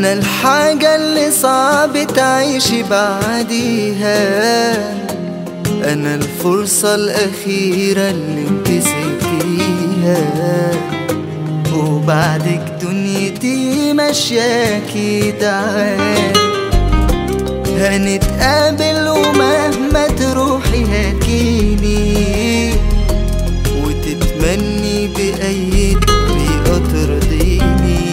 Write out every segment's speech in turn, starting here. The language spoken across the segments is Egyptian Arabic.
أنا الحاجة اللي صعب تعيشي بعديها أنا الفرصة الأخيرة اللي انت سبتيها وبعدك دنيتي مشاكي تعال هنتقابل ومهما تروحي هتجيني وتتمني بأي طريقة ترضيني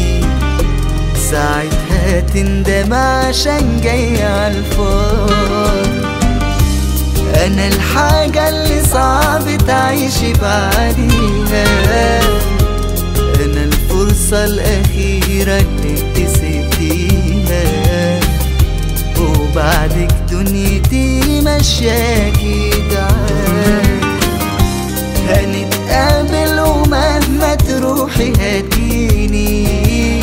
ساعتها تندم عشان جاي عالفاضي أنا الحاجة اللي صعب تعيشي بعديها أنا الفرصة الأخيرة اللي انت سبتيها وبعدك دنيتي مشاكي تعال هنتقابل ومهما تروحي هتجيني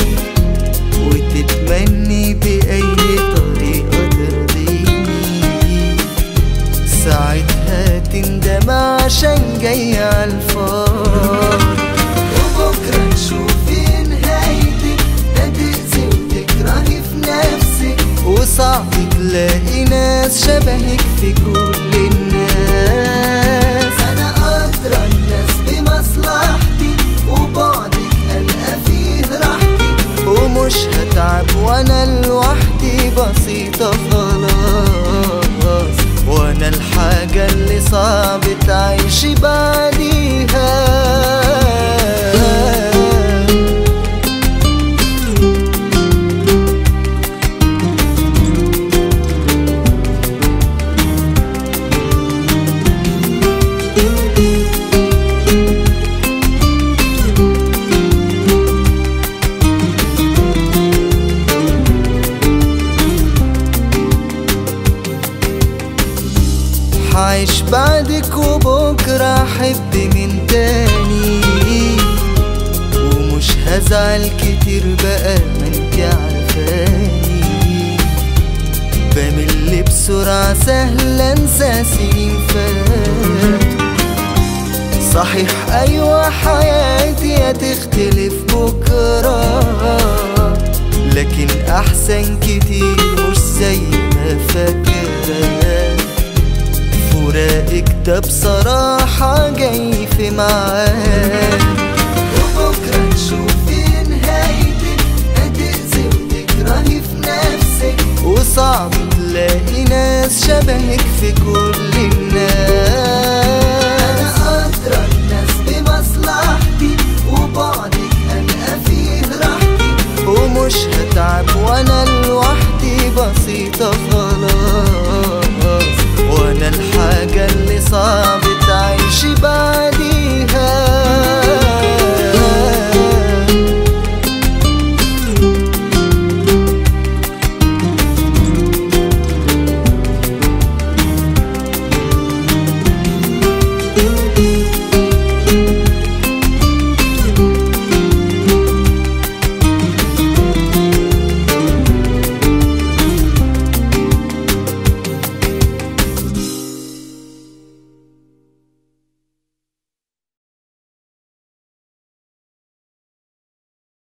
وتتمني بأي طريقة ترضيني ساعتها تندم عشان جاي عالفاضي وبكرة تشوفي نهايتك هتأذي وتكرهي في نفسك وصعب تلاقي ناس شبهك في كل الناس أنا أدرى الناس بمصلحتي وبعدك ألقى فيه راحتي ومش هتعب وأنا لوحدي بسيطة خلاص وأنا الحاجة اللي صعب تعيشي بعديها هعيش بعدك وبكرة أحب من تاني ومش هزعل كتير بقى ما انت عارفاني بمل بسرعة سهلة انسى سنين فاتوا صحيح أيوة حياتي هتختلف بكرة لكن أحسن كتير مش زي ما فاكرة فراقك ده بصراحة جاي في معاك وبكرة تشوفي نهايتك هتأذي وتكرهي في نفسك وصعب تلاقي ناس شبهك في كل الناس أنا أدرى الناس بمصلحتي وبعدك ألقى فيه راحتي ومش هتعب وأنا